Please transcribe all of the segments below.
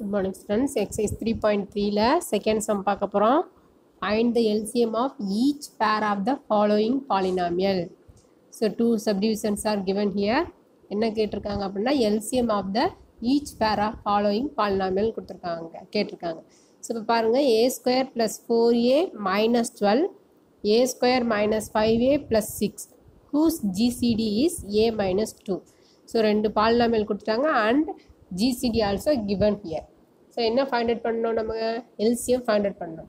good morning students exercise three point த்ரீல second sum பார்க்க போகிறோம் find the LCM of each pair of the following polynomial so two subdivisions are given here என்ன கேட்டிருக்காங்க அப்படின்னா LCM of the each pair of following polynomial கொடுத்துருக்காங்க கேட்டிருக்காங்க so இப்போ பாருங்கள் a square plus four a minus twelve a square minus five a plus six whose GCD is a minus two so ரெண்டு polynomial கொடுத்துட்டாங்க and GCD also given here so என்ன find out பண்ணணும் நம்ம LCM find out பண்ணணும்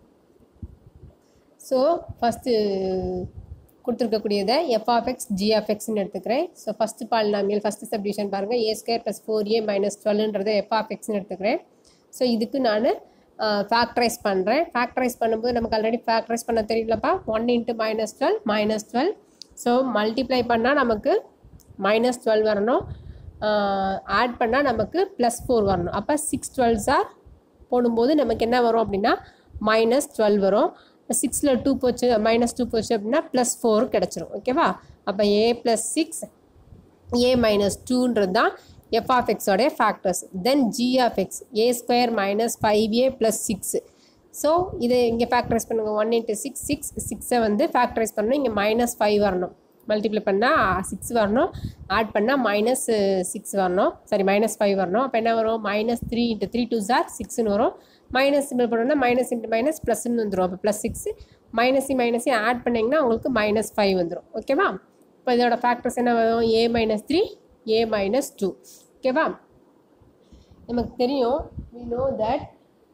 so first கொடுத்துருக்கக்கூடியதை f of x ஜிஎஃப்எக்ஸ்னு எடுத்துக்கிறேன் so first polynomial first subdivision பாருங்கள் a square plus four a minus டுவெல்ன்றதை எஃப்ஆஃப்எக்ஸ்னு எடுத்துக்கிறேன் ஸோ இதுக்கு நான் ஃபேக்டரைஸ் பண்ணுறேன் ஃபேக்டரைஸ் பண்ணும்போது நமக்கு ஆல்ரெடி ஃபேக்டரைஸ் பண்ண தெரியலப்பா one into minus twelve minus twelve so multiply பண்ணால் நமக்கு மைனஸ் டுவெல் வரணும் ஆட் பண்ணால் நமக்கு ப்ளஸ் ஃபோர் வரணும் அப்போ சிக்ஸ் டுவெல்ஸாக போடும்போது நமக்கு என்ன வரும் அப்படின்னா மைனஸ் டுவெல் வரும் சிக்ஸில் டூ போச்சு மைனஸ் டூ போச்சு அப்படின்னா ப்ளஸ் ஃபோர் கிடச்சிரும் ஓகேவா அப்போ a plus six a minus டூன்றது தான் எஃப் ஆஃப் எக்ஸோடைய factors then g of x a square minus five a plus six so இதை இங்கே ஃபேக்டரைஸ் பண்ணுங்கள் ஒன் இன்ட்டு சிக்ஸ் சிக்ஸ் சிக்ஸை வந்து ஃபேக்டரைஸ் பண்ணணும் இங்கே மைனஸ் ஃபைவ் வரணும் மல்டிப்ளை பண்ணால் சிக்ஸ் வரணும் ஆட் பண்ணால் மைனஸ் சிக்ஸ் வரணும் சாரி மைனஸ் ஃபைவ் வரணும் அப்போ என்ன வரும் minus three into three two ஜார் சிக்ஸ்னு வரும் மைனஸ் சிம்பிள் பண்ணோம்னா மைனஸ் இன்ட்டு மைனஸ் ப்ளஸ்ன்னு வந்துடும் அப்போ ப்ளஸ் சிக்ஸ் மைனஸி மைனஸி ஆட் பண்ணிங்கன்னா உங்களுக்கு மைனஸ் ஃபைவ் வந்துடும் ஓகேவா இப்போ இதோட ஃபேக்டர்ஸ் என்ன வரும் a minus three a minus two ஓகேவா நமக்கு தெரியும் we know that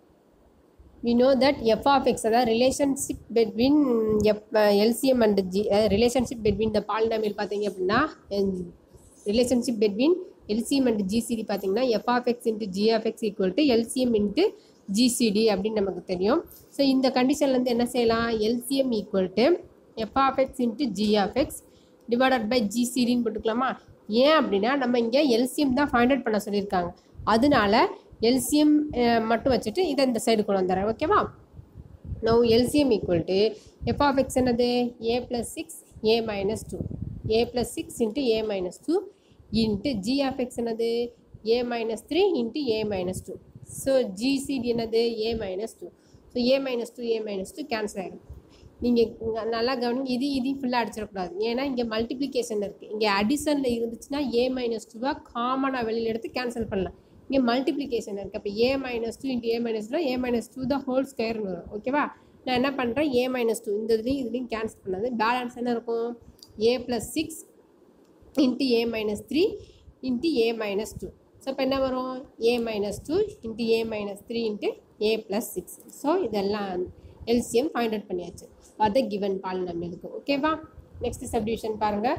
we know that f of x அதாவது relationship between f LCM and g relationship between the polynomial பார்த்தீங்க அப்படின்னா relationship between LCM and GCD பார்த்தீங்கன்னா f of x into g of x equal to LCM into GCD அப்படின்னு நமக்கு தெரியும் so இந்த கண்டிஷன்லேருந்து என்ன செய்யலாம் LCM equal to f of x into g of x divided by ஜிசிடின்னு போட்டுக்கலாமா ஏன் அப்படின்னா நம்ம இங்கே எல்சிஎம் தான் ஃபைண்ட் அவுட் பண்ண சொல்லியிருக்காங்க அதனால எல்சிஎம் மட்டும் வச்சுட்டு இதை இந்த சைடு கொண்டு வந்துடுறேன் ஓகேவா no LCM equal to f of x என்னது a plus six a minus two a plus six into a minus two into g of x என்னது a minus three into a minus two so GCD என்னது a minus two so a minus two a minus two cancel ஆகிடும் நீங்கள் நல்லா கவனிங்க இது இதையும் ஃபுல்லாக அடிச்சிடக்கூடாது ஏன்னா இங்கே மல்டிப்ளிகேஷன் இருக்குது இங்கே அடிஷனில் இருந்துச்சுன்னா ஏ மைனஸ் டூவாக காமனாக வெளியில் எடுத்து கேன்சல் பண்ணலாம் இங்கே மல்டிப்ளிகேஷன் இருக்குது அப்போ a minus two into a minus two a minus two the whole ஸ்கொயர்னு வரும் ஓகேவா நான் என்ன பண்ணுறேன் ஏ மைனஸ் டூ இந்த இதுலேயும் இதுலேயும் கேன்சல் பண்ணது பேலன்ஸ் என்ன இருக்கும் a plus six into a minus three into a minus two so இப்போ என்ன வரும் a minus two into a minus three into a plus six so இதெல்லாம் எல்சிஎம் ஃபைண்ட் அவுட் பண்ணியாச்சு அதை கிவன் பாலினாமியலுக்கு ஓகேவா நெக்ஸ்ட் சப்டிவிஷன் பாருங்கள்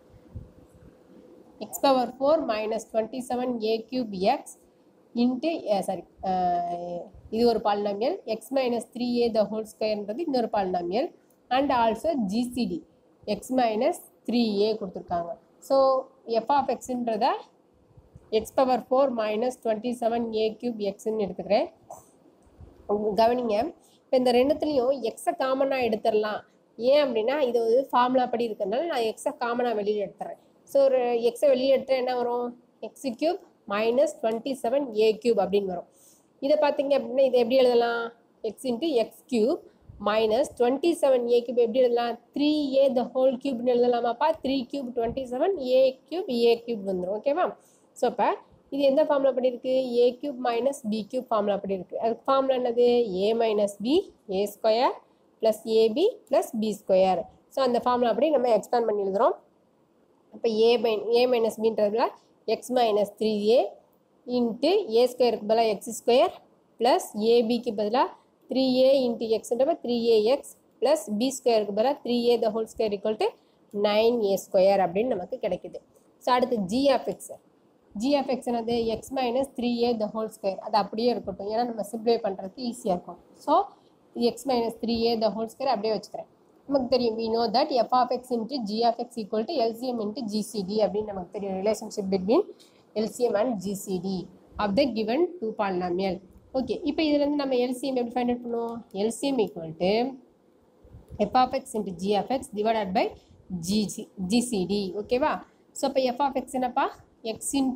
x power four minus twenty seven a cube x into sorry இது ஒரு polynomial x minus three a the whole ஸ்கொயர்ன்றது இன்னொரு polynomial and also GCD X minus three a கொடுத்துருக்காங்க ஸோ எஃப் ஆஃப் எக்ஸுன்றத x power four minus twenty seven a cube எக்ஸ்ன்னு எடுத்துக்கிறேன் கவனிங்க இப்போ இந்த ரெண்டுத்துலேயும் எக்ஸை காமனாக எடுத்துடலாம் ஏன் அப்படின்னா இது வந்து ஃபார்முலா படி இருக்கிறதுனால நான் எக்ஸை காமனாக வெளியில் எடுத்துறேன் ஸோ ஒரு எக்ஸை வெளியே எடுத்தால் என்ன வரும் x cube minus twenty seven a cube அப்படின்னு வரும் இதை பார்த்தீங்க அப்படின்னா இதை எப்படி எழுதலாம் x into x cube minus twenty seven a cube எப்படி எழுதலாம் த்ரீ ஏ த ஹோல் கியூப்னு எழுதலாமாப்பா three cube twenty seven a cube a cube வந்துடும் ஓகேவா ஸோ இப்போ இது எந்த ஃபார்முலா படி இருக்குது a cube minus b cube formula படி இருக்குது அதுக்கு ஃபார்முலா என்னது a minus b a square plus AB plus b square so அந்த ஃபார்முலா படி நம்ம எக்ஸ்பேண்ட் பண்ணி எழுதுகிறோம் இப்போ ஏ மை ஏ மைனஸ் பின்றதுல x minus three a into a ஸ்கொயருக்கு பதிலாக எக்ஸ் ஸ்கொயர் ப்ளஸ் ஏபிக்கு பதிலாக த்ரீ ஏ இன்ட்டு எக்ஸ்ன்றப்ப three a x plus b ஸ்கொயருக்கு பதிலாக three a the whole square equal to nine a square அப்படின்னு நமக்கு கிடைக்குது ஸோ அடுத்து g of x g of x என்னது x minus three a the whole square அது அப்படியே இருக்கட்டும் ஏன்னா நம்ம சிம்ப்ளை பண்ணுறதுக்கு ஈஸியாக இருக்கும் so x minus three a the whole square அப்படியே வச்சுக்கிறேன் நமக்கு தெரியும் we know that f of x into g of x equal to LCM into GCD அப்படின்னு நமக்கு தெரியும் relationship between LCM and GCD of the given two polynomial okay இப்போ இதுலேருந்து நம்ம எல்சிஎம் எப்படி ஃபைண்ட் அவுட் பண்ணுவோம் LCM equal to f of x into g of x divided by GC GCD ஓகேவா so இப்போ எஃப் ஆஃப் எக்ஸ் என்னப்பா x into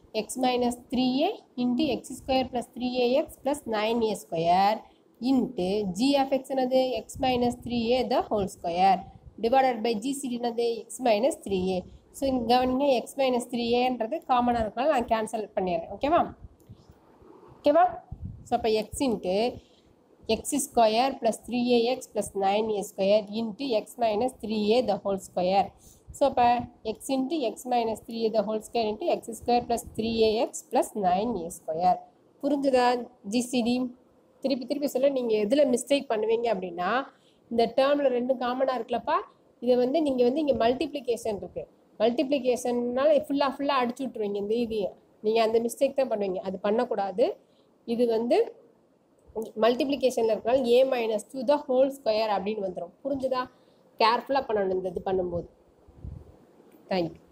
x minus three a into x square plus three a x plus nine a square into g of x என்னது x minus three a the whole square divided by GCD என்னது x minus three a so இங்கே கவனிங்க X minus three ஏன்றது காமனாக இருக்கனால நான் cancel பண்ணிடுறேன் ஓகேவா ஓகேவா ஸோ அப்போ x into x square plus three a x plus nine a square into x minus three a the whole square so அப்போ x into x minus three a the whole square into x square plus three a x plus nine a square புரிஞ்சுதா GCD திருப்பி திருப்பி சொல்ல நீங்கள் எதில் mistake பண்ணுவீங்க அப்படின்னா இந்த டேர்மில் ரெண்டு காமனாக இருக்குல்லப்பா இதை வந்து நீங்கள் வந்து இங்கே மல்டிப்ளிகேஷன் இருக்குது மல்டிப்ளிகேஷன்னால ஃபுல்லாக ஃபுல்லாக அடிச்சு விட்ருவீங்க இந்த இதையும் நீங்கள் அந்த மிஸ்டேக் தான் பண்ணுவீங்க அது பண்ணக்கூடாது இது வந்து மல்டிப்ளிகேஷனில் இருக்கனால a minus two the whole square அப்படின்னு வந்துடும் புரிஞ்சுதா கேர்ஃபுல்லாக பண்ணணும் இந்த இது பண்ணும்போது தேங்க்யூ